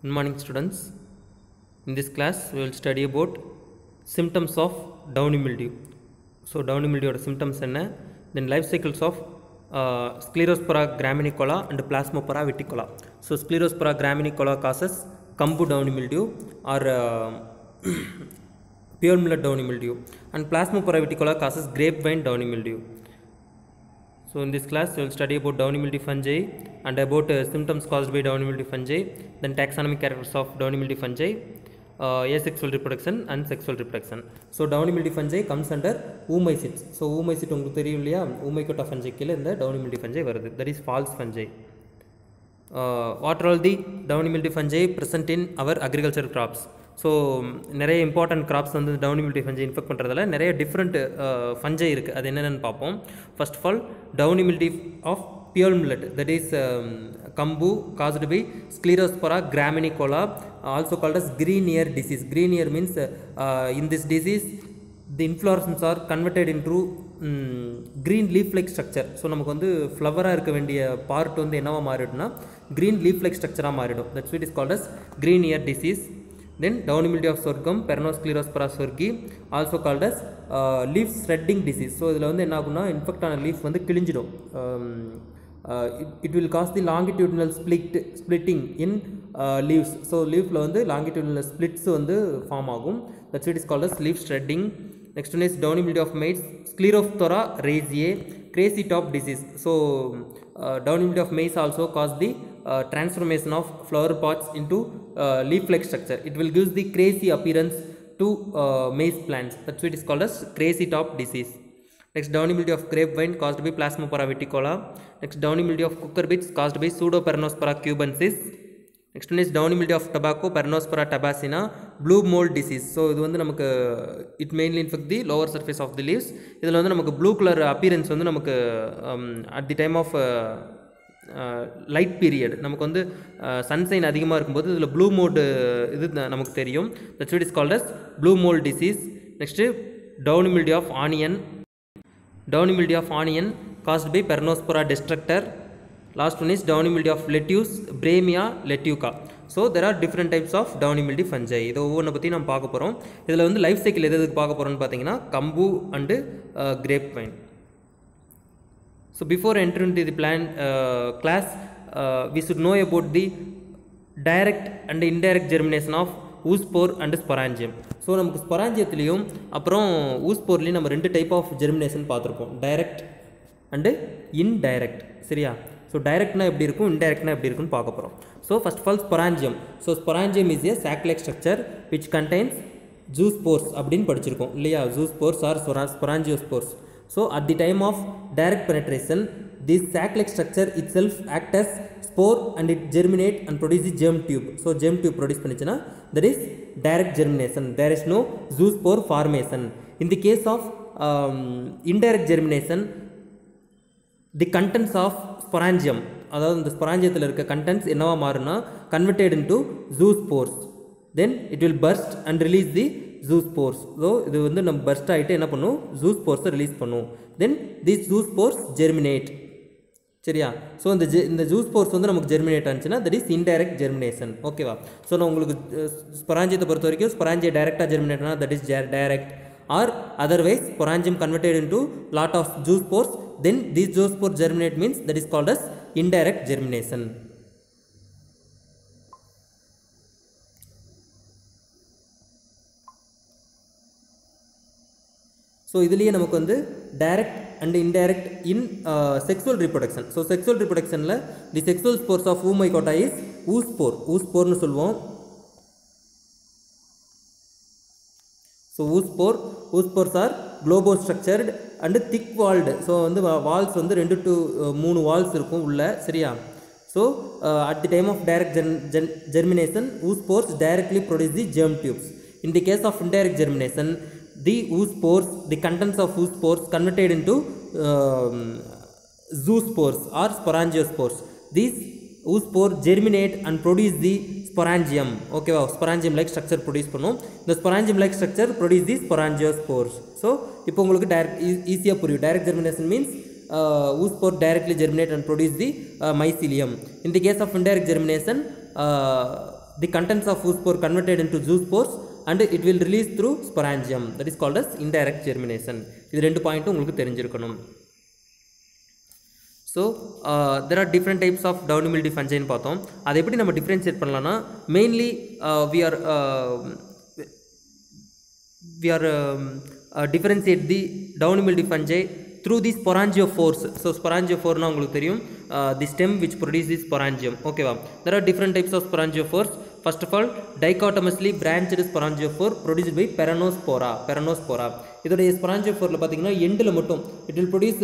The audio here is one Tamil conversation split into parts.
Good morning, students. In this class, we will study about symptoms of downy mildew. So, downy mildew ஓட symptoms என்ன then life cycles of uh, sclerospora graminicola and plasmopora viticola. So, sclerospora graminicola causes Cambu downy mildew or uh, pure millet downy mildew and plasmopora viticola causes grapevine downy mildew. So in this class we will study about downy mildew fungi and about uh, symptoms caused by downy mildew fungi, then taxonomic characters of downy mildew fungi, uh, asexual reproduction and sexual reproduction. So downy mildew fungi comes under oomycetes. So oomycete உங்களுக்கு தெரியும் இல்லையா oomycota fungi கீழே இந்த downy mildew fungi வருது that is false fungi. Uh, what are all the downy mildew fungi present in our agricultural crops? So நிறைய இம்பார்ட்டன்ட் கிராப்ஸ் வந்து டவுனி மில்டி ஃபஞ்சை இன்ஃபெக்ட் பண்ணுறதுல நிறைய டிஃப்ரெண்ட் ஃபஞ்சை இருக்குது அது என்னென்னு பார்ப்போம் first of all downy mildew of pearl millet that is கம்பு caused by Sclerospora graminicola also called as green ear disease green ear means uh, in this disease the inflorescence are converted into green leaf like structure so நமக்கு வந்து ஃப்ளவராக இருக்க வேண்டிய பார்ட் வந்து என்னவா மாறிடும்னா க்ரீன் லீஃப் லைக் ஸ்ட்ரக்சராக மாறிடும் that's sweet is called as green ear disease then downy mildew of sorghum Peronosclerospora sorghi also called as leaf spreading disease so இதில் வந்து என்ன ஆகும்னா இன்ஃபெக்ட் ஆன லீஃப் வந்து கிழிஞ்சிடும் it will cause the longitudinal split splitting in leaves so லீஃபில் வந்து லாங்கிடியூட்னல் ஸ்பிளிட்ஸ் வந்து ஃபார்ம் ஆகும் that's it is called as leaf shredding next one is downy mildew of maize Sclerophthora rayssiae crazy top disease so downy mildew of maize also cause the transformation of flower pots into uh, leaf-like structure. It will give the crazy appearance to uh, maize plants. That's why it is called as crazy top disease. Next, downy mildew of grapevine caused by Plasmopora viticola. Next, downy mildew of cucurbits caused by Pseudoperonospora cubensis. Next one is downy mildew of tobacco Peronospora tabacina blue mould disease so இது வந்து நமக்கு it mainly infect the lower surface of the leaves இதில் வந்து நமக்கு ப்ளூ கலர் அப்பியரன்ஸ் வந்து நமக்கு at the time of light period நமக்கு வந்து சன்சைன் அதிகமாக இருக்கும்போது இதில் ப்ளூ மோல்டு இது நமக்கு தெரியும் that's it is called as blue mould disease next downy mildew of onion downy mildew of onion caused by Peronospora destructor last one is downy mildew of lettuce Bremia lactucae so there are different types of downy mildew fungi இதை ஒவ்வொன்றை பற்றி நம்ம பார்க்க போகிறோம் இதில் வந்து லைஃப் சைக்கிள் எது எதுக்கு பார்க்க போகிறோம்னு பார்த்தீங்கன்னா கம்பு and grape vine So before entering into the plan uh, class, uh, we should know about the direct and indirect germination of oospore and sporangium so நமக்கு ஸ்பொராஞ்சியத்துலேயும் அப்புறம் ஊஸ்போர்லேயும் நம்ம ரெண்டு டைப் ஆஃப் ஜெர்மினேஷன் பார்த்துருப்போம் டைரக்ட் அண்டு இன்டைரக்ட் சரியா ஸோ டைரக்ட்னா எப்படி இருக்கும் இன்டைரக்ட்னா எப்படி இருக்குன்னு பார்க்க போகிறோம் so first of all sporangium so sporangium is a saclike structure which contains zoospores அப்படின்னு படிச்சிருக்கோம் இல்லையா zoospores are sporangiospores So at the time of direct penetration, this sac-like structure itself act as spore and it germinate and produce the germ tube. So germ tube produce பண்ணிச்சுன்னா that is direct germination. There is no zoospore formation. In the case of um, indirect germination, the contents of sporangium அதாவது இந்த ஸ்பொராஞ்சியத்தில் இருக்க கண்டென்ட்ஸ் என்னவா மாறுனா converted into zoospores then it will burst and release the zoospores so இது வந்து நம்ம பர்ஸ்ட் ஆகிட்டு என்ன பண்ணும் ஜூஸ்போர்ஸை ரிலீஸ் பண்ணும் தென் திஸ் ஜூஸ்போர்ஸ் ஜெர்மினேட் சரியா ஸோ இந்த ஜெ இந்த ஜூஸ் போர்ஸ் வந்து நமக்கு ஜெர்மினேட் ஆச்சுன்னா தட் இஸ் இன்டைரக்ட் ஜெர்மினேஷன் ஓகேவா ஸோ நான் உங்களுக்கு ஸ்பொராஞ்சியத்தை பொறுத்த வரைக்கும் ஸ்பொராஞ்சியை டைரெக்டாக ஜெர்மினேட் ஆனால் that is direct or otherwise sporangium converted into lot of zoospores then this zoospore germinate means that is called as indirect germination so இதுலேயே நமக்கு வந்து direct and indirect in sexual reproduction so sexual ரிப்ரொடக்ஷனில் the sexual spores of Oomycota is oospore ஊஸ்போர்னு சொல்லுவோம் so oospore oospores are globose structured and thick walled so வந்து வால்ஸ் வந்து ரெண்டு டு மூணு வால்ஸ் இருக்கும் உள்ள சரியா so at the time of direct ஜென் ஜென் germination oospores directly produce the germ tubes in the case of indirect germination the oospores, the contents of oospores converted into um, zoospores or sporangiospores. These oospore germinate and produce the sporangium. Okay, wow, sporangium like structure produce பண்ணும் இந்த sporangium like structure produce the sporangiospores. So இப்போ உங்களுக்கு direct ஈஸியாக புரியும் direct germination means uh, oospore directly germinate and produce the uh, mycelium. In the case of indirect germination, uh, the contents of oospore converted into zoospores and it will release through sporangium that is called as indirect germination இது ரெண்டு பாயிண்ட்டும் உங்களுக்கு தெரிஞ்சிருக்கணும் so there are different types of downy mildew ஃபஞ்சைன்னு பார்த்தோம் அதை எப்படி நம்ம டிஃப்ரென்ஷியேட் பண்ணலாம்னா mainly we are we are um, uh, differentiate the downy mildew fungi through the sporangiophores so sporangiophore னா உங்களுக்கு தெரியும் uh, the stem which produces sporangium ஓகேவா there are different types of sporangiophores first of all dichotomously branched sporangiophore produced by peronospora peronospora இதோடைய ஸ்பொராஞ்சியோஃபோரில் பார்த்தீங்கன்னா எண்டில் மட்டும் it will produce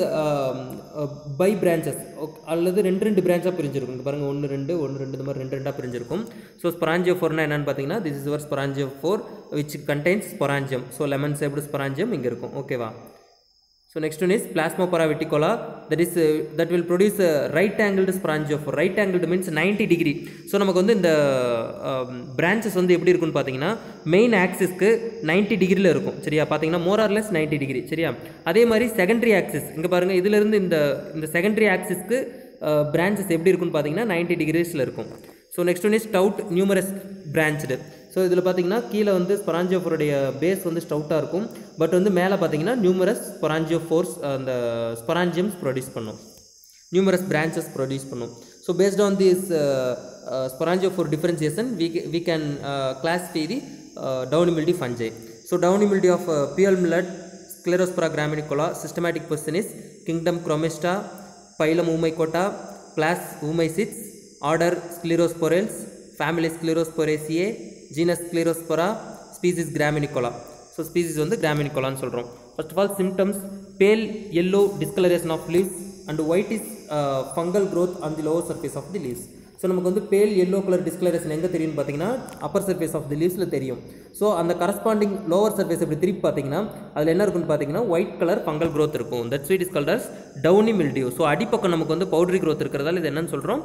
bi branches அல்லது ரெண்டு ரெண்டு பிரான்ச்சாக பிரிஞ்சிருக்கும் இங்க பாருங்க ஒன்று ரெண்டு ஒன்று ரெண்டு இந்த மாதிரி ரெண்டு ரெண்டாக பிரிஞ்சிருக்கும் ஸோ ஸ்பொராஞ்சியோஃபோர்னா என்னன்னு பார்த்தீங்கன்னா this is your sporangiophore which contains sporangium so lemon shaped sporangium இங்கே இருக்கும் ஓகேவா So next one is Plasmopara viticola that is uh, that will produce a right angled sporangiophore. Right angled means 90 degree. So நமக்கு வந்து இந்த பிரான்ச்சஸ் வந்து எப்படி இருக்குன்னு பார்த்தீங்கன்னா மெயின் ஆக்சிஸ்க்கு 90 டிகிரியில் இருக்கும் சரியா பார்த்தீங்கன்னா மோரார்லெஸ் 90 டிகிரி சரியா அதே மாதிரி செகண்டரி ஆக்சிஸ் இங்கே பாருங்கள் இதிலிருந்து இந்த இந்த செகண்டரி ஆக்சிஸ்க்கு பிரான்ச்சஸ் எப்படி இருக்குன்னு பார்த்தீங்கன்னா 90 டிகிரிஸில் இருக்கும் so next one is stout numerous branched so இதில் பார்த்தீங்கன்னா கீழே வந்து ஸ்பொராஞ்சியோஃபோருடைய பேஸ் வந்து ஸ்டவுட்டாக இருக்கும் பட் வந்து மேலே பார்த்தீங்கன்னா நியூமரஸ் ஸ்பொராஞ்சியோஃபோர்ஸ் அந்த ஸ்பொராஞ்சியம்ஸ் ப்ரொடியூஸ் பண்ணும் நியூமரஸ் பிரான்ச்சஸ் ப்ரொடியூஸ் பண்ணும் so based on this sporangiophore differentiation we we can classify the downy mildew fungi so downy mildew of pearl millet Sclerospora graminicola systematic position is kingdom Chromista phylum Oomycota class Oomycetes order Sclerosporales family Sclerosporaceae genus Sclerospora species graminicola so species வந்து கிராமினிகோலான்னு சொல்கிறோம் first of all symptoms pale yellow discoloration of leaves and white is fungal growth on the lower surface of the leaves so நமக்கு வந்து பேல் எல்லோ கலர் டிஸ்கலரேஷன் எங்கே தெரியும்னு பார்த்தீங்கன்னா அப்பர் சர்ஃபேஸ் ஆஃப் தி லீவ்ஸில் தெரியும் ஸோ அந்த கரஸ்பாண்டிங் லோவர் சர்ஃபேஸ் இப்படி திருப்பி பார்த்தீங்கன்னா அதில் என்ன இருக்குன்னு பார்த்தீங்கன்னா ஒயிட் கலர் ஃபங்கல் growth இருக்கும் that sweet is called as downy mildew so அடிப்பக்கம் நமக்கு வந்து பவுடரி growth இருக்கிறதால இது என்னன்னு சொல்கிறோம்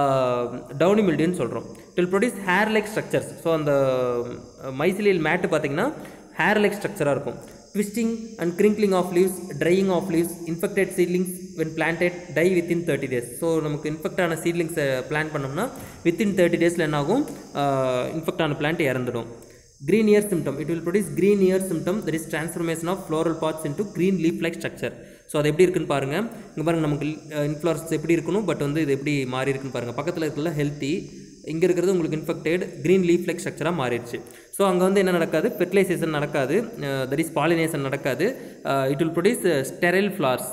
டவுனி மில்டியூன்னு சொல்கிறோம் till produce hair like structures so அந்த மைசிலியல் மேட்டு பார்த்தீங்கன்னா ஹேர் லைக் ஸ்ட்ரக்சராக இருக்கும் twisting and crinkling of leaves drying of leaves infected seedlings when planted die within 30 days so நமக்கு இன்ஃபெக்ட் ஆன சீட்லிங்ஸை பிளான் பண்ணோம்னா வித்தின் தேர்ட்டி டேஸில் என்ன ஆகும் இன்ஃபெக்ட் ஆன பிளான்ட் இறந்துடும் green ear symptom it will produce green ear symptom that is transformation of floral parts into green leaf like structure so அது எப்படி இருக்குன்னு பாருங்கள் இங்கே பாருங்கள் நமக்கு இன்ஃப்ளோரன்ஸ் எப்படி இருக்கணும் பட் வந்து இது எப்படி மாறி இருக்குன்னு பாருங்கள் பக்கத்தில் இருக்கிறதுல ஹெல்த்தி இங்கே இருக்கிறது உங்களுக்கு இன்ஃபெக்டட் க்ரீன் லீஃப் லைக் ஸ்ட்ரக்சராக மாறிடுச்சு ஸோ அங்கே வந்து என்ன நடக்காது ஃபெர்டிலைசேஷன் நடக்காது தட் இஸ் பாலினேஷன் நடக்காது it will produce sterile flowers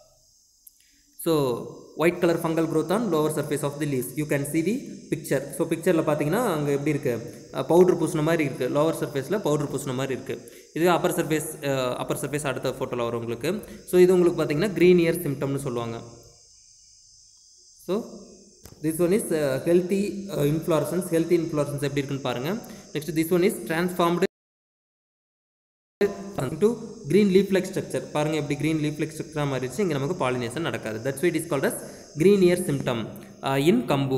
so white colour fungal growth on lower surface of the leaves you can see the picture so பிக்சரில் பார்த்தீங்கன்னா அங்கே எப்படி இருக்குது பவுட்ரு பூசின மாதிரி இருக்குது லோவர் சர்ஃபேஸில் பவுட்ரு பூசின மாதிரி இருக்குது இது அப்பர் சர்ஃபேஸ் அப்பர் சர்ஃபேஸ் அடுத்த ஃபோட்டோவில் வரும் உங்களுக்கு ஸோ இது உங்களுக்கு பார்த்தீங்கன்னா க்ரீன் இயர் சிம்டம்னு சொல்லுவாங்க so this one is healthy inflorescence healthy inflorescence எப்படி இருக்குன்னு பாருங்கள் next this one is transformed to green leaf like structure பாருங்க எப்படி green leaf like ஸ்ட்ரக்சராக மாறிடுச்சு இங்கே நமக்கு பாலினேஷன் நடக்காது that's why is called as green ear symptom in kambu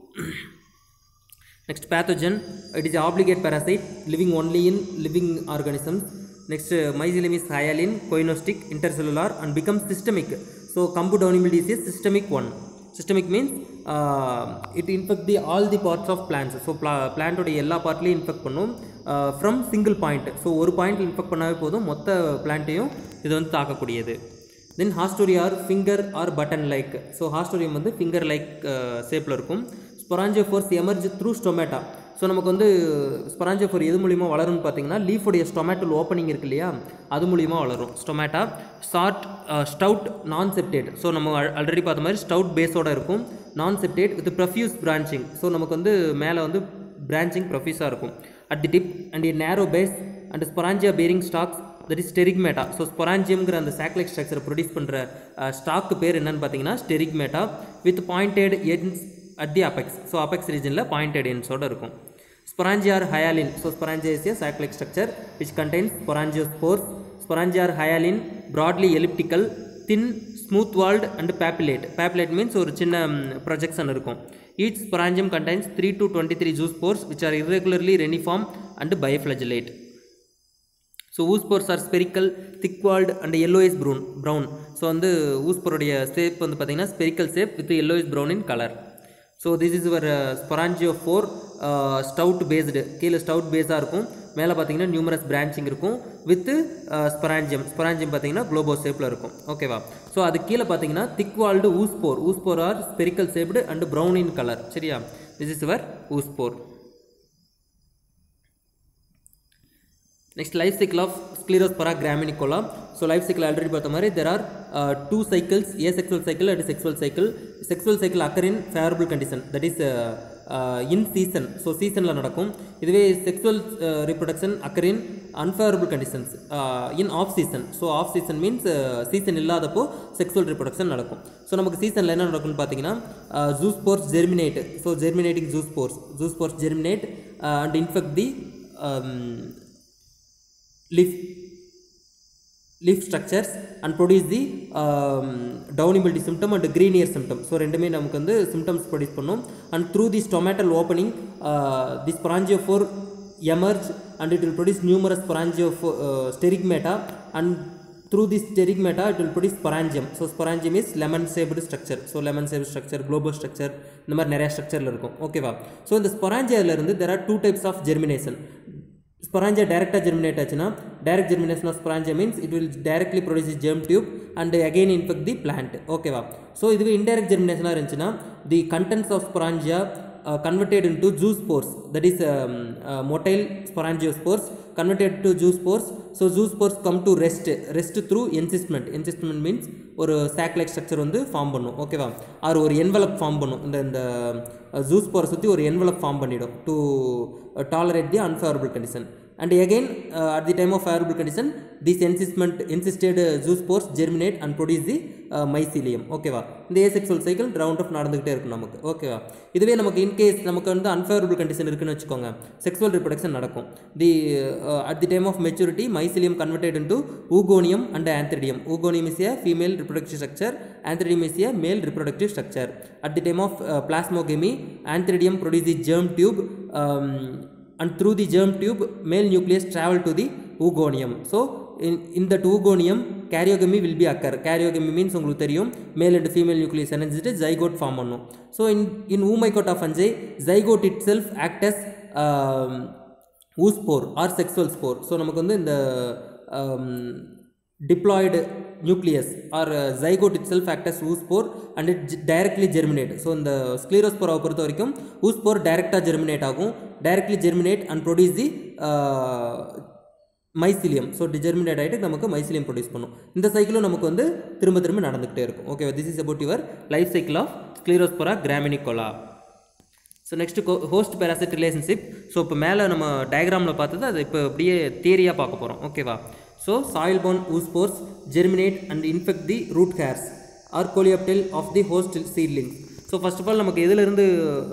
next pathogen it is obligate parasite living only in living organisms next uh, mycelium is hyalin coinostic intercellular and becomes systemic so cambu downy mildew is a systemic one systemic means uh, it infect the all the parts of plants so pla- plant உடைய எல்லா பார்ட்லையும் இன்ஃபெக்ட் பண்ணும் ஃப்ரம் சிங்கிள் பாயிண்ட் ஸோ ஒரு பாயிண்ட் இன்ஃபெக்ட் பண்ணாவே போதும் மொத்த பிளான்ட்டையும் இது வந்து தாக்கக்கூடியது then haustoria or finger or button like so haustorium வந்து ஃபிங்கர் லைக் ஷேப்பில் இருக்கும் sporangiophores emerge through stomata so நமக்கு வந்து ஸ்பொராஞ்சியோஃபோர் எது மூலிமா வளரும்னு பார்த்தீங்கன்னா லீஃபுடைய ஸ்டொமேட்டல் ஓப்பனிங் இருக்கு இல்லையா அது மூலிமா வளரும் stomata short stout non septate so நம்ம ஆல்ரெடி பார்த்த மாதிரி ஸ்டவுட் பேஸோட இருக்கும் non septate with profuse branching so நமக்கு வந்து மேலே வந்து பிரான்ச்சிங் ப்ரொஃப்யூஸாக இருக்கும் at the tip and a narrow base and sporangia bearing stalks that is sterigmata so ஸ்பொராஞ்சியம்ங்கிற அந்த சாக்லைக் ஸ்ட்ரக்சரை ப்ரொடியூஸ் பண்ணுற ஸ்டாக்கு பேர் என்னன்னு பார்த்தீங்கன்னா sterigmata with pointed ends at the apex so apex ரீஜனில் பாயிண்டட் எண்ட்ஸோட இருக்கும் sporangia are ஹயாலின் so sporangia is a saclike structure which contains sporangiospores sporangia are hyaline broadly elliptical thin smooth walled and papillate papillate means ஒரு சின்ன ப்ரொஜெக்ஷன் இருக்கும் each sporangium contains three to twenty three zoospores which are irregularly reniform and biflagellate so oospores are spherical thick walled and yellowish brown brown so வந்து ஊஸ்போருடைய ஷேப் வந்து பார்த்தீங்கன்னா spherical shape with yellowish brown in colour so this is your ஸ்பொராஞ்சியோ four Stout based கீழே ஸ்டவுட் பேஸாக இருக்கும் மேலே பார்த்தீங்கன்னா நியூமரஸ் பிரான்ச்சிங் இருக்கும் வித் ஸ்பொராஞ்சியம் ஸ்பொராஞ்சியம் பார்த்தீங்கன்னா குளோபோ ஷேப்பில் இருக்கும் ஓகேவா ஸோ அது கீழே பார்த்தீங்கன்னா thick walled oospore oospore are spherical shaped and brown in colour சரியா this is your oospore next life cycle of Sclerospora graminicola so life cycle already பார்த்த மாதிரி there are two cycles asexual cycle and sexual cycle sexual cycle occur in favourable condition that is in season so சீசனில் நடக்கும் இதுவே sexual reproduction occur in unfavourable conditions in off season so off season means season இல்லாதப்போ செக்ஸுவல் ரீப்ரொடக்ஷன் நடக்கும் ஸோ நமக்கு சீசனில் என்ன நடக்கும்னு பார்த்தீங்கன்னா zoospores germinate so germinating zoospores zoospores germinate and infect the leaf leaf structures and produce the um, downy mildew symptom and green ear symptom so ரெண்டுமே நமக்கு வந்து symptoms ப்ரொடியூஸ் பண்ணும் and through the stomatal opening uh, this sporangiophore emerge and it will produce numerous sporangiophore uh, sterigmata and through this sterigmata it will produce sporangium so sporangium is lemon shaped structure so lemon shaped structure globo structure இந்த மாதிரி நிறைய ஸ்ட்ரக்சரில் இருக்கும் ஓகேவா ஸோ இந்த ஸ்பொராஞ்சியாவில் இருந்து there are two types of germination sporangia டைரெக்டாக ஜெர்மினேட் ஆச்சுன்னா direct germination of sporangia means it will directly produce germ tube and again infect the plant ஓகேவா ஸோ இதுவே இன்டைரக்ட் ஜெர்மினேஷனாக இருந்துச்சுன்னா the contents of sporangia converted into zoospores that is um, uh, motile sporangiospores converted to zoospores so zoospores come to rest rest through encystment encystment means ஒரு sac like ஸ்ட்ரக்சர் வந்து ஃபார்ம் பண்ணும் ஓகேவா ஆர் ஒரு envelope ஃபார்ம் பண்ணும் இந்த இந்த ஜூஸ்போரை சுற்றி ஒரு envelope ஃபார்ம் பண்ணிடும் to tolerate the unfavorable condition and again uh, at the time of favorable condition these encystment encysted uh, zoospores germinate and produce the uh, mycelium ஓகேவா இந்த ஏசெக்சுவல் சைக்கிள் ரவுண்ட் ஆஃப் நடந்துகிட்டே இருக்கும் நமக்கு ஓகேவா இதுவே நமக்கு இன்கேஸ் நமக்கு வந்து அன்ஃபேவரபிள் கண்டிஷன் இருக்குன்னு வச்சுக்கோங்க செக்ஸுவல் ரிப்ரொடக்ஷன் நடக்கும் the at the time of maturity mycelium converted into oogonium and antheridium oogonium is a female reproductive structure antheridium is a male reproductive structure at the time of uh, plasmogamy antheridium produce the germ tube um, and through the germ tube male nucleus travel to the oogonium so in, in that oogonium karyogamy will be occur karyogamy means உங்களுக்கு தெரியும் male and female nucleus இணைஞ்சிட்டு zygote ஃபார்ம் பண்ணும் so in in oomycota fungi zygote itself act as um, oospore or sexual spore so நமக்கு வந்து இந்த um, diploid nucleus or uh, zygote itself act as oospore and it j- directly germinate so இந்த ஸ்க்ளீரோஸ்போராவை பொறுத்த வரைக்கும் oospore டைரெக்டாக germinate ஆகும் directly germinate and produce the uh, mycelium so டிஜெர்மினேட் ஆகிட்டு நமக்கு மைசிலியம் ப்ரொடியூஸ் பண்ணும் இந்த சைக்கிளும் நமக்கு வந்து திரும்ப திரும்ப நடந்துகிட்டே இருக்கும் okay this is about your life cycle of Sclerospora graminicola so next host parasite relationship so இப்போ மேலே நம்ம டயக்ராமில் பார்த்தது அது இப்போ அப்படியே தியரியாக பார்க்க போகிறோம் ஓகேவா so soil borne oospores germinate and infect the root hairs or coleoptile of the host seedling so first of all நமக்கு எதுலேருந்து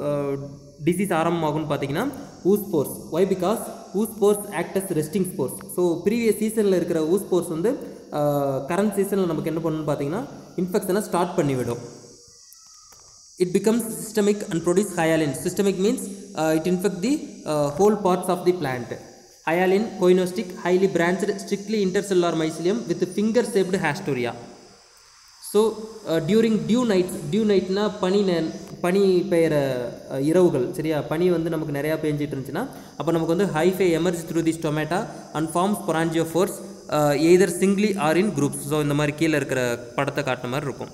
டிசீஸ் ஆரம்பமாகும்னு பார்த்தீங்கன்னா oospores why because oospores acts resting spores so previous சீசனில் இருக்கிற ஊஸ்போர்ஸ் வந்து கரண்ட் சீசனில் நமக்கு என்ன பண்ணணும்னு பார்த்தீங்கன்னா இன்ஃபெக்ஷனை ஸ்டார்ட் பண்ணிவிடும் it becomes systemic and produce hyalin systemic means uh, it infect the uh, whole parts of the plant hyalin coinostic highly branched strictly intercellular mycelium with finger shaped hastoria so during dew nights dew நைட்னா பனி நே பனி பெய்கிற அஹ், இரவுகள் சரியா பனி வந்து நமக்கு நிறையா பெஞ்சிட்டு இருந்துச்சுன்னா அப்போ நமக்கு வந்து hyphae emerge through the stomata and forms sporangiophores either singly or in groups so இந்த மாதிரி கீழே இருக்கிற படத்தை காட்டின மாதிரி இருக்கும்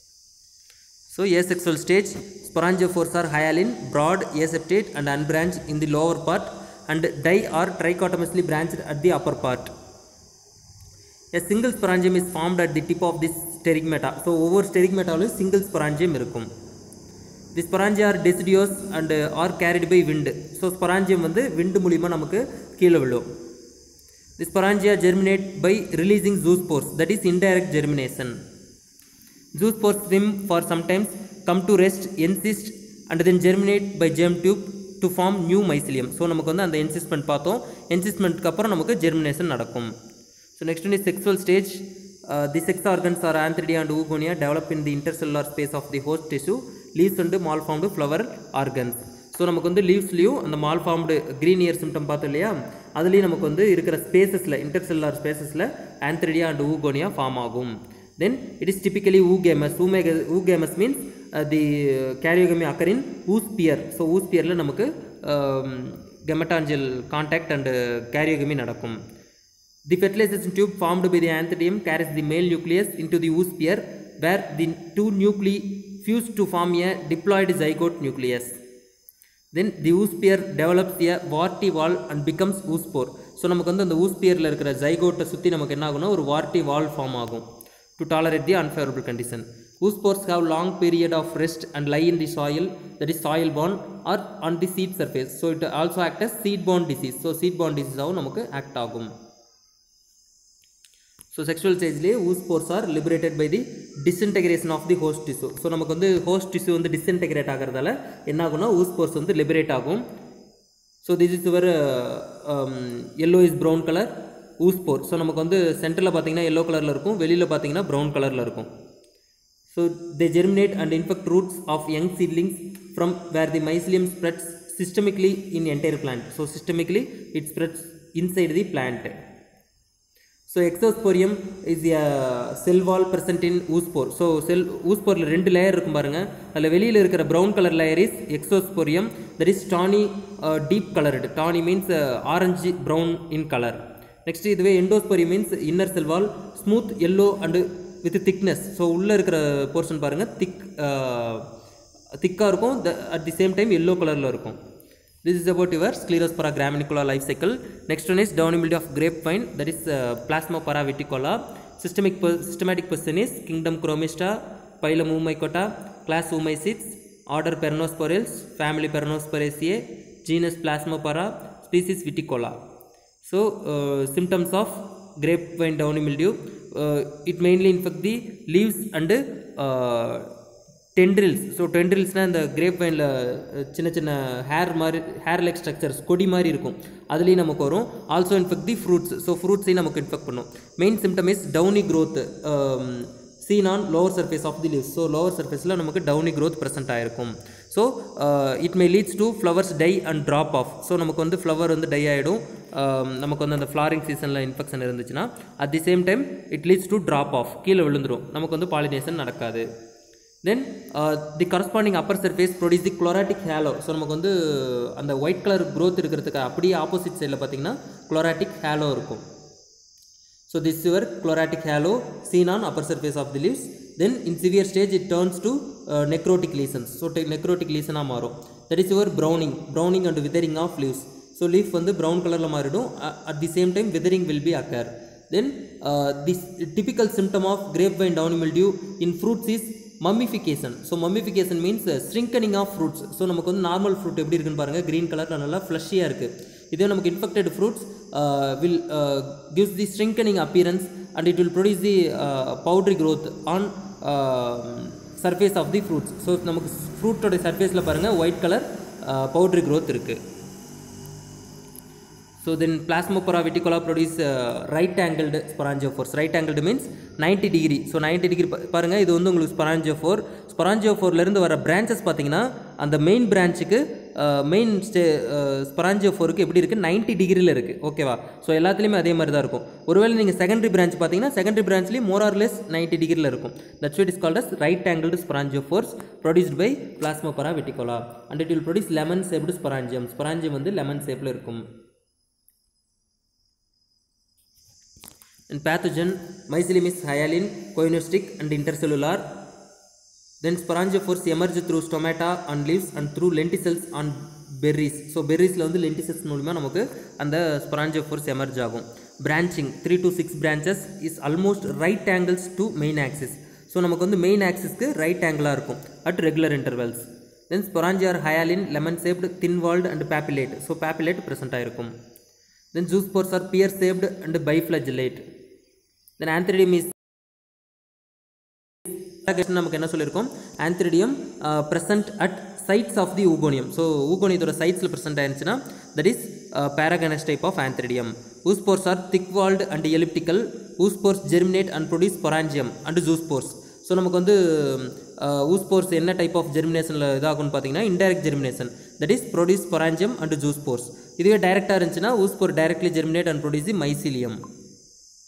So asexual stage, sporangiophores are hyaline, broad, aseptate and unbranched in the lower part and di or trichotomously branched at the upper part. A single sporangium is formed at the tip of this sterigmata. So ஒவ்வொரு ஸ்டெரிக்மெட்டாவிலும் சிங்கிள் ஸ்பொராஞ்சியம் இருக்கும் the sporangia are deciduous and are carried by wind. So sporangium வந்து விண்டு மூலிமா நமக்கு கீழே விழும் the sporangia germinate by releasing zoospores that is indirect germination. Zoospores swim for sometimes come to rest, encysted and then germinate by germ tube to form new mycelium. So நமக்கு வந்து அந்த என்சிஸ்மெண்ட் பார்த்தோம் என்சிஸ்மெண்ட்க்கு அப்புறம் நமக்கு ஜெர்மினேஷன் நடக்கும் so next one is sexual stage the sex organs are antheridia and oogonia develop in the intercellular space of the host tissue leaves and malformed flower organs so நமக்கு வந்து லீவ்ஸ்லேயும் அந்த malformed green ear symptom பார்த்தோம் இல்லையா அதுலேயும் நமக்கு வந்து இருக்கிற ஸ்பேசஸில் இன்டர்செல்லுலார் ஸ்பேசஸில் ஆந்த்ரிடியா அண்ட் ஊகோனியா ஃபார்ம் ஆகும் then it is typically oogamous Oomega- oogamous means the karyogamy occur in oosphere so ஊஸ்பியரில் நமக்கு கெமட்டாஞ்சல் கான்டாக்ட் அண்டு கேரியோகமி நடக்கும் The fertilization tube formed by the antherium carries the male nucleus into the oosphere where the two nuclei fuse to form a diploid zygote nucleus. Then the oosphere develops a warty wall and becomes oospore. So நமக்கு வந்து அந்த ஊஸ்பியரில் இருக்கிற ஜைகோட்டை சுற்றி நமக்கு என்ன ஆகும்னா ஒரு வார்ட்டி வால் ஃபார்ம் ஆகும் to tolerate the unfavorable condition. Oospores have long period of rest and lie in the soil that is soil borne or on the seed surface. So it also act as seed borne disease. So seed borne disease ஆகும் நமக்கு ஆக்ட் ஆகும் ஸோ செக்ஷுவல் ஸ்டேஜ்லேயே oospores are liberated by the disintegration of the host tissue so நமக்கு வந்து ஹோஸ்ட் டிஷ்யூ வந்து டிஸ்இன்டெகிரேட் ஆகிறதால என்ன ஆகும்னா ஊஸ்போர்ஸ் வந்து லிபரேட் ஆகும் so this is your yellow is brown colour oospore so நமக்கு வந்து சென்டரில் பார்த்தீங்கன்னா எல்லோ கலரில் இருக்கும் வெளியில் பார்த்தீங்கன்னா ப்ரௌன் கலரில் இருக்கும் so they germinate and infect roots of young seedlings from where the mycelium spreads systemically in entire plant so systemically it spreads inside the plant so exosporium is a cell wall present in oospore so cell ஊஸ்போரில் ரெண்டு லேயர் இருக்கும் பாருங்க அதில் வெளியில் இருக்கிற brown colour layer is exosporium that is tawny deep coloured tawny means orange brown in colour next இதுவே endosporium means inner cell wall smooth yellow and with thickness so உள்ளே இருக்கிற போர்ஷன் பாருங்கள் திக் திக்காக இருக்கும் at the same time yellow கலரில் இருக்கும் This is about your Sclerospora graminicola life cycle. Next one is downy mildew of grapevine, that is uh, Plasmopara viticola. Systemic per- systematic person is kingdom Chromista, phylum Oomycota, class Oomycetes, order Peronosporales, family Peronosporaceae, genus Plasmopara, species viticola. So, uh, symptoms of grapevine downy mildew, uh, it mainly infect the leaves and uh, tendrils so டென்ட்ரில்ஸ்னால் இந்த கிரேப் வைனில் சின்ன சின்ன ஹேர் மாதிரி ஹேர் லைக் ஸ்ட்ரக்சர்ஸ் கொடி மாதிரி இருக்கும் அதுலேயும் நமக்கு வரும் also infect the fruits so ஃப்ரூட்ஸையும் நமக்கு இன்ஃபெக்ட் பண்ணும் main symptom is downy growth seen on lower surface of the leaves so lower சர்ஃபேஸில் நமக்கு டவுனி க்ரோத் ப்ரெசென்ட் ஆகிருக்கும் so it may leads to flowers die and drop off so நமக்கு வந்து ஃப்ளவர் வந்து டை ஆகிடும் நமக்கு வந்து அந்த ஃப்ளாரிங் சீசனில் இன்ஃபெக்ஷன் இருந்துச்சுன்னா at the same time it leads to drop off கீழே விழுந்துடும் நமக்கு வந்து பாலினேஷன் நடக்காது then the corresponding upper surface produce the chlorotic halo ஸோ நமக்கு வந்து அந்த ஒயிட் கலர் க்ரோத் இருக்கிறதுக்கு அப்படியே ஆப்போசிட் சைடில் பார்த்தீங்கன்னா குளோராட்டிக் ஹேலோ இருக்கும் so this your chlorotic halo seen on upper surface of the leaves then in severe stage it turns to necrotic lesions so necrotic லீசனாக மாறும் that is your browning browning and withering of leaves so leaf வந்து ப்ரௌன் கலரில் மாறிடும் at the same time withering will be occur then this typical symptom of grape vine down mildew in fruits is mummification so mummification means shrinkening of fruits so நமக்கு வந்து நார்மல் ஃப்ரூட் எப்படி இருக்குன்னு பாருங்கள் க்ரீன் கலரில் நல்லா ஃப்ளஷியாக இருக்குது இதே நமக்கு infected fruits will gives the shrinkening appearance and it will produce the powdery growth on surface of the fruits so நமக்கு ஃப்ரூட்டோட சர்ஃபேஸில் பாருங்கள் ஒயிட் கலர் பவுட்ரி க்ரோத் இருக்குது So then Plasmopora viticola produce uh, right angled sporangiophores. Right angled means 90 degree. So 90 degree பா- பாருங்க இது வந்து உங்களுக்கு ஸ்பொராஞ்சியோஃபோர் ஸ்பொராஞ்சியோஃபோர்லேருந்து வர பிரான்ச்சஸ் பார்த்தீங்கன்னா அந்த மெயின் பிரான்ச்சுக்கு மெயின் ஸ்டே ஸ்பொராஞ்சியோஃபோருக்கு எப்படி இருக்குது 90 டிகிரியில் இருக்குது ஓகேவா ஸோ எல்லாத்துலேயுமே அதே மாதிரி தான் இருக்கும் ஒருவேளை நீங்கள் செகண்டரி பிரான்ச் பார்த்தீங்கன்னா செகண்டரி பிரான்ச்லேயும் மோர் ஆர் லெஸ் நைன்டி டிகிரியில் இருக்கும் that's it is called as right angled sporangiophores produced by Plasmopara viticola and it will produce lemon shaped sporangium sporangium வந்து லெமன் ஷேப்பில் இருக்கும் And pathogen, mycelium is hyaline, coinostic and intercellular. Then sporangiophores emerge through stomata on leaves and through lenticels on berries. So பெர்ரிஸில் வந்து லென்டிசல்ஸ் மூலிமா நமக்கு அந்த ஸ்பொராஞ்சியோஃபோர்ஸ் எமர்ஜ் ஆகும் branching three to six branches is almost right angles to main axis so நமக்கு வந்து மெயின் ஆக்சிஸ்க்கு ரைட் ஆங்கிளாக இருக்கும் at regular intervals then sporangia are hyaline lemon shaped thin walled and papillate so papillate present ஆயிருக்கும் then zoospores are pear shaped and biflagellate then antheridium is நமக்கு என்ன சொல்லியிருக்கோம் antheridium present at sides of the oogonium so ஊகோனியத்தோட சைட்ஸில் present ஆயிருந்துச்சுன்னா that is paragynous type of antheridium oospores are thick walled and elliptical oospores germinate and produce sporangium and zoospores so நமக்கு வந்து ஊஸ்போர்ஸ் என்ன டைப் ஆஃப் ஜெர்மினேஷனில் இதாகும்னு பார்த்தீங்கன்னா indirect germination that is produce sporangium and zoospores இதுவே டைரெக்டாக இருந்துச்சுன்னா oospore directly germinate and produce the mycelium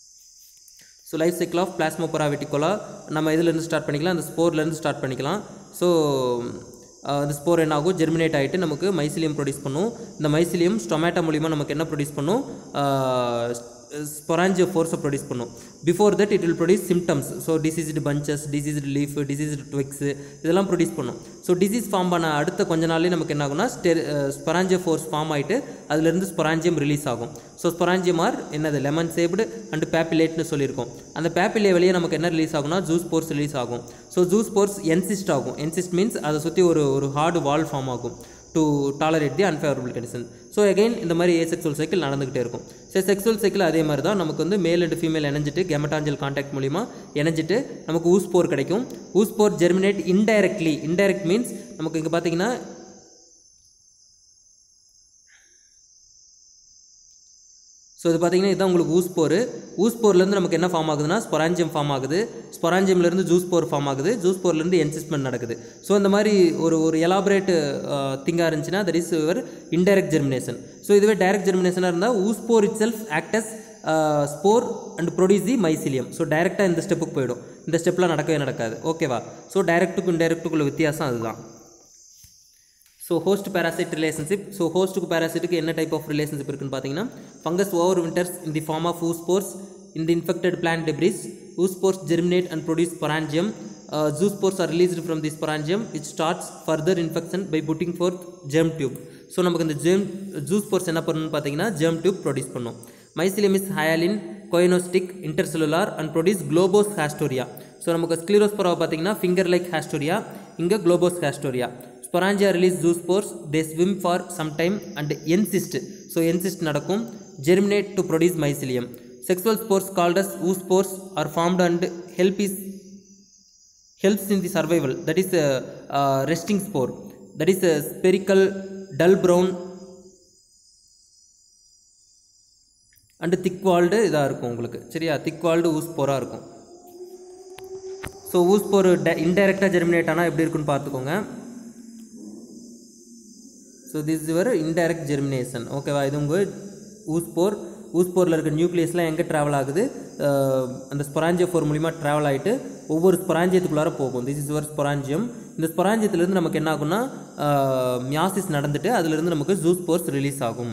so life cycle of Plasmopara viticola நம்ம இதுலேருந்து ஸ்டார்ட் பண்ணிக்கலாம் அந்த ஸ்போர்லேருந்து ஸ்டார்ட் பண்ணிக்கலாம் ஸோ அந்த ஸ்போர் என்ன ஆகும் ஜெர்மினேட் ஆகிட்டு நமக்கு மைசிலியம் ப்ரொடியூஸ் பண்ணும் இந்த மைசிலியம் ஸ்டொமேட்டோ மூலிமா நமக்கு என்ன ப்ரொடியூஸ் பண்ணும் ஸ்பொராஞ்சியோ ஃபோர்ஸை ப்ரொடியூஸ் பண்ணும் before that it will produce symptoms so diseased bunches diseased leaf diseased twigs இதெல்லாம் ப்ரொடியூஸ் பண்ணும் ஸோ டிசீஸ் ஃபார்ம் பண்ண அடுத்த கொஞ்ச நாள்லேயே நமக்கு என்ன ஆகும்னா ஸ்டெ ஸ்பொராஞ்சியோ ஃபோர்ஸ் ஃபார்ம் ஆகிட்டு அதுலேருந்து ஸ்பொராஞ்சியம் ரிலீஸ் ஆகும் ஸோ ஸ்பொராஞ்சியம் ஆர் என்னது லெமன் சேப்டு அண்ட் பேப்பிலேட்னு சொல்லியிருக்கோம் அந்த பேப்பிலே வெளியே நமக்கு என்ன ரிலீஸ் ஆகும்னா ஜூஸ் போர்ஸ் ரிலீஸ் ஆகும் ஸோ ஜூஸ் போர்ஸ் என்சிஸ்ட் ஆகும் என்சிஸ்ட் மீன்ஸ் அதை சுற்றி ஒரு ஒரு ஹார்டு வால் ஃபார்ம் ஆகும் to tolerate the unfavourable condition so again இந்த மாதிரி ஏ செக்ஸுவல் சைக்கிள் நடந்துகிட்டே இருக்கும் ஸோ செக்ஸுவல் சைக்கிள் அதே மாதிரி தான் நமக்கு வந்து மேல் அண்ட் ஃபீமேல் இணைஞ்சிட்டு கெமட்டாஞ்சல் கான்டாக்ட் மூலிமா இணைஞ்சிட்டு நமக்கு ஊஸ்போர் கிடைக்கும் oospore germinate indirectly indirect means நமக்கு இங்கே பார்த்தீங்கன்னா ஸோ இது பார்த்தீங்கன்னா இதுதான் உங்களுக்கு ஊஸ்போர் ஊஸ்போர்லேருந்து நமக்கு என்ன ஃபார்ம் ஆகுதுன்னா ஸ்பொராஞ்சியம் ஃபார்ம் ஆகுது ஸ்பொராஞ்சியம்லேருந்து ஜூஸ் போர் ஃபார்ம் ஆகுது ஜூஸ் போர்லேருந்து என்சிஸ்மெண்ட் நடக்குது ஸோ இந்த மாதிரி ஒரு ஒரு எலாபரேட் திங்காக இருந்துச்சுன்னா that is your indirect germination so இதுவே டைரக்ட் ஜெர்மினேஷனாக இருந்தால் oospore itself acts spore and produce the mycelium so டைரெக்டாக இந்த ஸ்டெப்புக்கு போயிடும் இந்த ஸ்டெப்லாம் நடக்கவே நடக்காது ஓகேவா ஸோ டைரக்ட்டுக்கும் இன்டைரக்ட்டுக்குள்ள வித்தியாசம் அதுதான் so host parasite relationship so ஹோஸ்ட்டுக்கு பேராசைட்டுக்கு என்ன டைப் ஆஃப் ரிலேஷன்ஷிப் இருக்குன்னு பார்த்தீங்கன்னா fungus overwinters in the form of oospores in the infected plant debris oospores germinate and produce sporangium zoospores are released from the sporangium it starts further infection by putting forth germ tube so நமக்கு இந்த ஜெர்ம் ஜூஸ் போர்ஸ் என்ன பண்ணணும்னு பார்த்தீங்கன்னா ஜெர்ம் டியூப் ப்ரொடியூஸ் பண்ணும் mycelium is hyaline coenocytic intercellular and produce குளோபோஸ் haustoria so நமக்கு ஸ்க்ளீரோஸ்போராவை பார்த்தீங்கன்னா ஃபிங்கர் லைக் ஹாஸ்டோரியா இங்கே globose haustoria sporangia release zoospores they swim for some time and encyst so encyst நடக்கும் germinate to produce mycelium sexual spores called as oospores are formed and help is helps in the survival that is a uh, resting spore that is a spherical dull brown and thick walled இதாக இருக்கும் உங்களுக்கு சரியா திக் வால்டு ஊஸ்போராக இருக்கும் ஸோ ஊஸ்போர் ட இன்டைரக்டாக ஜெர்மினேட் ஆனால் எப்படி இருக்குன்னு பார்த்துக்கோங்க so this your indirect germination ஓகேவா இது உங்கள் ஊஸ்போர் ஊஸ்போரில் இருக்க நியூக்ளியஸ்லாம் எங்கே ட்ராவல் ஆகுது அஹ், அந்த ஸ்பொராஞ்சியோ ஃபோர் மூலிமா ட்ராவல் ஆகிட்டு ஒவ்வொரு ஸ்பொராஞ்சியத்துக்குள்ளார போகும் திஸ் இஸ் யுவர் ஸ்பொராஞ்சியம் இந்த ஸ்பொராஞ்சியத்துலேருந்து நமக்கு என்ன ஆகும்னா மியாசிஸ் நடந்துட்டு அதுலேருந்து நமக்கு ஜூஸ் போர்ஸ் ரிலீஸ் ஆகும்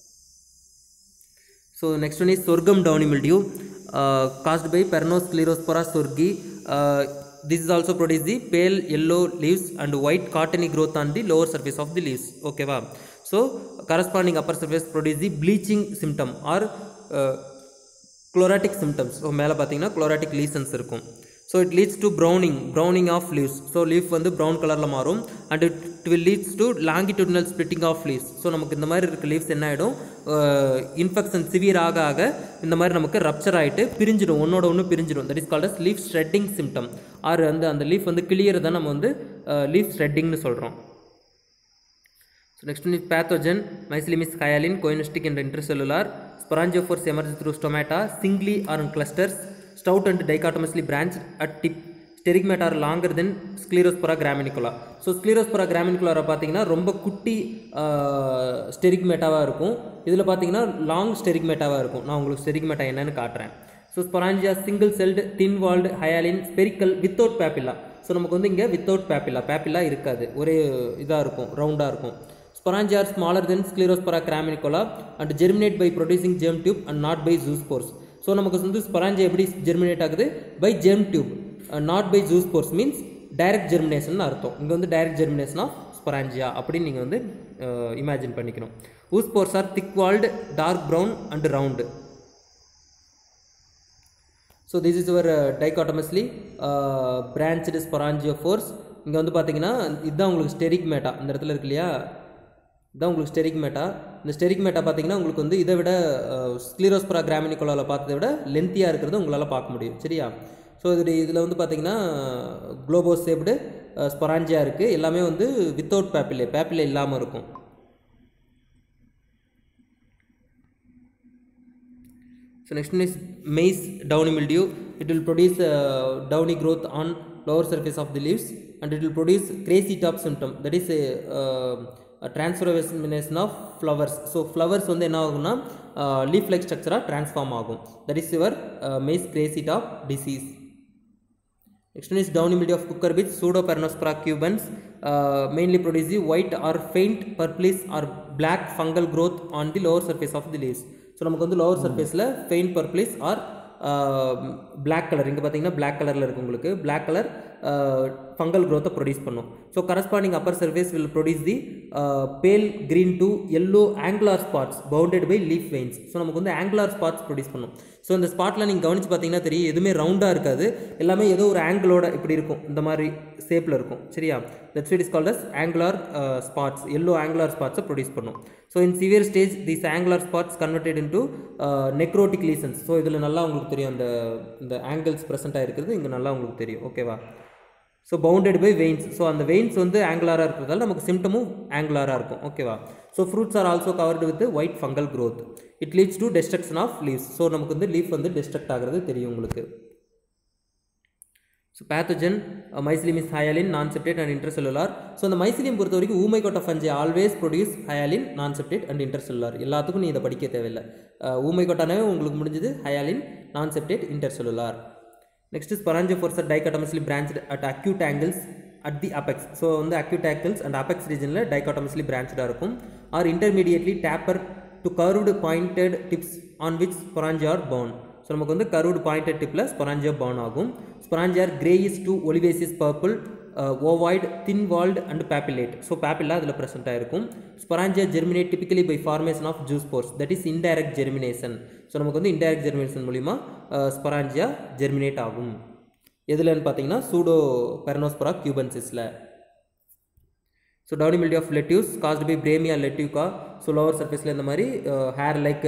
So next one is sorghum downy mildew uh, caused by Pernosclerospora sorgi. Uh, this is also produce the pale yellow leaves and white cottony growth on the lower surface of the leaves. Okay, va? So corresponding upper surface produce the bleaching symptom or uh, chlorotic symptoms. So மேலே பார்த்தீங்கன்னா chlorotic lesions இருக்கும் so it leads to browning browning of leaves so leaf வந்து ப்ரௌன் கலரில் மாறும் and it will leads to longitudinal splitting of leaves so நமக்கு இந்த மாதிரி இருக்க லீவ்ஸ் என்ன ஆகிடும் இன்ஃபெக்ஷன் சிவியர் ஆக ஆக இந்த மாதிரி நமக்கு ரப்சர் ஆகிட்டு பிரிஞ்சிடும் ஒன்னோட ஒன்று பிரிஞ்சிடும் that is called as leaf shredding symptom or வந்து அந்த லீஃப் வந்து கிளியர் நம்ம வந்து லீஃப் ஸ்ட்ரெட்டிங்னு சொல்கிறோம் So next one is pathogen. Mycelium is hyaline, coinistic and intracellular. Sporangiophores emerge through stomata, singly or in clusters, stout and dichotomously branched at tip. Sterigmata are longer than sclerospora graminicula. So Sclerospora கிராமினிகுலாரை பார்த்தீங்கன்னா ரொம்ப குட்டி ஸ்டெரிக்மேட்டாவாக இருக்கும் இதில் பார்த்தீங்கன்னா லாங் ஸ்டெரிக்மேட்டாவாக இருக்கும் நான் உங்களுக்கு ஸ்டெரிக்மேட்டா என்னன்னு காட்டுறேன் so sporangia single celled thin walled hyaline spherical without papilla so நமக்கு வந்து இங்கே வித்தவுட் பேப்பில்லா பேப்பில்லா இருக்காது ஒரே இதாக இருக்கும் ரவுண்டாக இருக்கும் Sporangia are smaller than Sclerospora graminicola and germinate by producing germ tube and not by zoospores. So நமக்கு வந்து ஸ்பொராஞ்சியா எப்படி ஜெர்மினேட் ஆகுது by germ tube not by zoospores means direct germination அர்த்தம் இங்கே வந்து டைரக்ட் ஜெர்மினேஷன் ஆஃப் ஸ்பொராஞ்சியா அப்படின்னு நீங்கள் வந்து இமேஜின் பண்ணிக்கணும் oospores are thick walled dark brown and round so this is your dichotomously branched sporangiophores இங்கே வந்து பார்த்தீங்கன்னா இதுதான் உங்களுக்கு ஸ்டெரிக் மேட்டா இந்த இடத்துல இருக்கு இல்லையா இதுதான் உங்களுக்கு ஸ்டெரிக் மேட்டா இந்த ஸ்டெரிக் மேட்டா பார்த்தீங்கன்னா உங்களுக்கு வந்து இதை விட ஸ்க்ளீரோஸ்பரா கிராமினிகோலாவில் பார்த்ததை விட லென்த்தியாக இருக்கிறது உங்களால் பார்க்க முடியும் சரியா ஸோ இது இதில் வந்து பார்த்தீங்கன்னா குளோபோஸ் சேப்டு ஸ்பொராஞ்சியா இருக்குது எல்லாமே வந்து வித்தவுட் பேப்பிலே பேப்பிலே இல்லாமல் இருக்கும் So next one is maize downy mildew. It will produce uh, downy growth on lower surface of the leaves and it will produce crazy top symptom. That is a, uh, a transformation of flowers. So flowers வந்து என்ன ஆகும்னா லீஃப் லைக் ஸ்ட்ரக்சராக transform ஆகும். That is your uh, maize crazy top disease. Next one is downy mildew of cucurbits, Pseudoperonospora cubans, uh, mainly produce the white or faint purplish or black fungal growth on the lower surface of the leaves. So நமக்கு வந்து லோவர் சர்ஃபேஸில் faint purplish or black colour இங்கே பார்த்தீங்கன்னா பிளாக் கலரில் இருக்குது உங்களுக்கு பிளாக் கலர் ஃபங்கல் க்ரோத்தை ப்ரொடியூஸ் பண்ணும் so corresponding upper surface will produce the pale green to yellow angular spots bounded by leaf veins so நமக்கு வந்து ஆங்குலார் ஸ்பாட்ஸ் ப்ரொடியூஸ் பண்ணும் ஸோ இந்த ஸ்பாட்டில் நீங்கள் கவனிச்சு பார்த்தீங்கன்னா தெரியும் எதுவுமே ரவுண்டாக இருக்காது எல்லாமே ஏதோ ஒரு ஆங்கிளோட இப்படி இருக்கும் இந்த மாதிரி ஷேப்பில் இருக்கும் சரியா that's it is called as angular spots yellow angular ஸ்பாட்ஸை ப்ரொடியூஸ் பண்ணும் so in severe stage these angular spots converted into necrotic lesions so இதில் நல்லா உங்களுக்கு தெரியும் அந்த இந்த ஆங்கிள்ஸ் ப்ரெசென்ட் ஆகிருக்கிறது இங்கே நல்லா உங்களுக்கு தெரியும் ஓகேவா so bounded by veins so அந்த வெயின்ஸ் வந்து ஆங்குலாராக இருக்கிறதால நமக்கு சிம்டமும் ஆங்குலாராக இருக்கும் ஓகேவா so fruits are also covered with white fungal growth it leads to destruction of leaves so நமக்கு வந்து லீஃப் வந்து டிஸ்ட்ரக்ட் ஆகிறது தெரியும் உங்களுக்கு so pathogen mycelium is hyaline non septate and intercellular so அந்த மைசிலியம் பொறுத்த வரைக்கும் ஊமைக்கோட்டை ஃபஞ்சை always produce ஹயாலின் non septate and intercellular எல்லாத்துக்கும் நீ இதை படிக்க தேவையில்லை ஊமைக்கோட்டானவே உங்களுக்கு முடிஞ்சது hyaline non septate intercellular next is sporangiophores are dichotomously branched at acute angles at the apex so வந்து அக்யூட் ஆங்கிள்ஸ் அண்ட் அபெக்ஸ் ரீஜனில் டைகாட்டமஸ்லி பிரான்ச்சாக இருக்கும் are intermediately taper to curved pointed tips on which sporangia are borne so நமக்கு வந்து கர்வ்டு பாயிண்டட் டிப்பில் ஸ்பொராஞ்சியா பவுன் ஆகும் sporangia are greyish to olivaceous purple ovoid thin walled and papillate so papilla அதில் ப்ரெசென்ட்டாக இருக்கும் sporangia germinate typically by formation of zoospores that is indirect germination so நமக்கு வந்து இன்டைரக்ட் ஜெர்மினேஷன் மூலிமா ஸ்பொராஞ்சியா ஜெர்மினேட் ஆகும் எதுலன்னு பார்த்தீங்கன்னா சூடோ பெரனோஸ்பரா கியூபன்சிஸில் so downy mildew of lettuce caused by Bremia lactucae so lower சர்ஃபேஸில் இந்த மாதிரி ஹேர் லைக்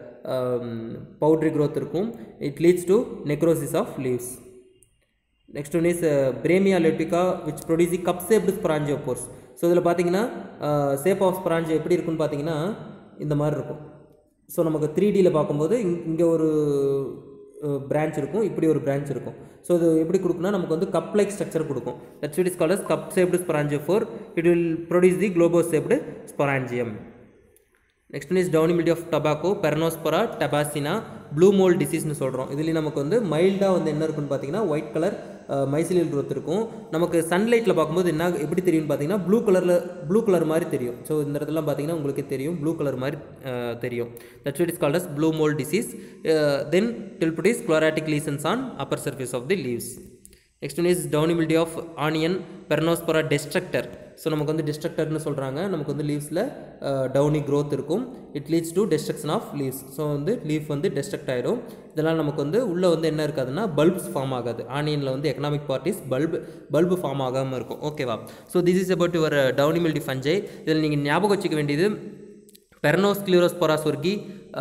பவுட்ரி growth இருக்கும் it leads to necrosis of leaves next one is Bremia lactucae which produce the cup shaped sporangiophores so இதில் பார்த்தீங்கன்னா சேப் ஆஃப் ஸ்பராஞ்சியோ எப்படி இருக்குன்னு பார்த்தீங்கன்னா இந்த மாதிரி இருக்கும் ஸோ நமக்கு த்ரீ டியில் பார்க்கும்போது இங் இங்கே ஒரு பிரான்ச் இருக்கும் இப்படி ஒரு பிரான்ச் இருக்கும் ஸோ இது எப்படி கொடுக்குன்னா நமக்கு வந்து கப் லைக் ஸ்ட்ரக்சர் கொடுக்கும் that's it is called as cup shaped sporangiophore it will produce the globe shaped sporangium next one is downy mildew of tobacco Peronospora tabacina blue mould டிசீஸ்னு சொல்கிறோம் இதுலேயும் நமக்கு வந்து மைல்டாக வந்து என்ன இருக்குன்னு பார்த்தீங்கன்னா ஒயிட் கலர் மைசிலியல் growth இருக்கும் நமக்கு சன்லைட்டில் பார்க்கும்போது என்ன எப்படி தெரியும்னு பார்த்தீங்கன்னா ப்ளூ கலரில் ப்ளூ கலர் மாதிரி தெரியும் ஸோ இந்த இடத்துலாம் பார்த்தீங்கன்னா உங்களுக்கே தெரியும் ப்ளூ கலர் மாதிரி அஹ், தெரியும் that's it is called as blue mould disease then till produce chlorotic lesions on upper surface of the leaves next one is downy mildew of onion Peronospora destructor so நமக்கு வந்து டிஸ்ட்ரக்டர்னு சொல்கிறாங்க நமக்கு வந்து லீவ்ஸில் டவுனி growth இருக்கும் it leads to destruction of leaves so வந்து லீஃப் வந்து டெஸ்ட்ரக்ட் ஆகிடும் இதெல்லாம் நமக்கு வந்து உள்ளே வந்து என்ன இருக்காதுன்னா பல்ப்ஸ் ஃபார்ம் ஆகாது ஆனியனில் வந்து economic parts bulb bulb form ஆகாமல் இருக்கும் ஓகேவா so this is about your downy mildew fungi இதில் நீங்கள் ஞாபகம் வச்சுக்க வேண்டியது Peronosclerospora sorghi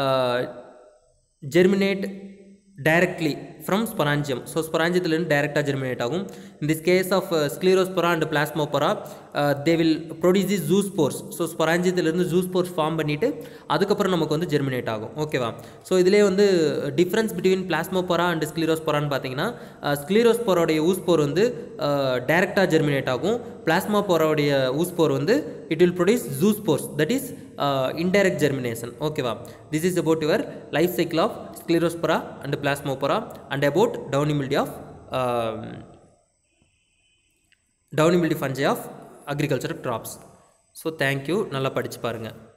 germinate directly from sporangium so ஸ்பொராஞ்சியத்துலேருந்து டைரெக்டாக ஜெர்மினேட் ஆகும் in this case of Sclerospora and Plasmopara they will produce the zoospores so ஸ்பொராஞ்சியத்துலேருந்து ஜூஸ் போர்ஸ் ஃபார்ம் பண்ணிவிட்டு அதுக்கப்புறம் நமக்கு வந்து ஜெர்மினேட் ஆகும் ஓகேவா ஸோ இதிலே வந்து டிஃப்ரென்ஸ் பிட்வீன் பிளாஸ்மோபொரா அண்ட் ஸ்க்ளீரோஸ்பொரான்னு பார்த்தீங்கன்னா ஸ்க்ளீரோஸ்பொரோடைய ஊஸ்போர் வந்து டைரெக்டாக ஜெர்மினேட் ஆகும் பிளாஸ்மோபொரோடைய ஊஸ்போர் வந்து it will produce zoospores that is indirect germination ஓகேவா this is about your life cycle of Sclerospora and Plasmopara and about downy mildew of downy mildew fungi of agriculture crops so thank you நல்லா படித்து பாருங்கள்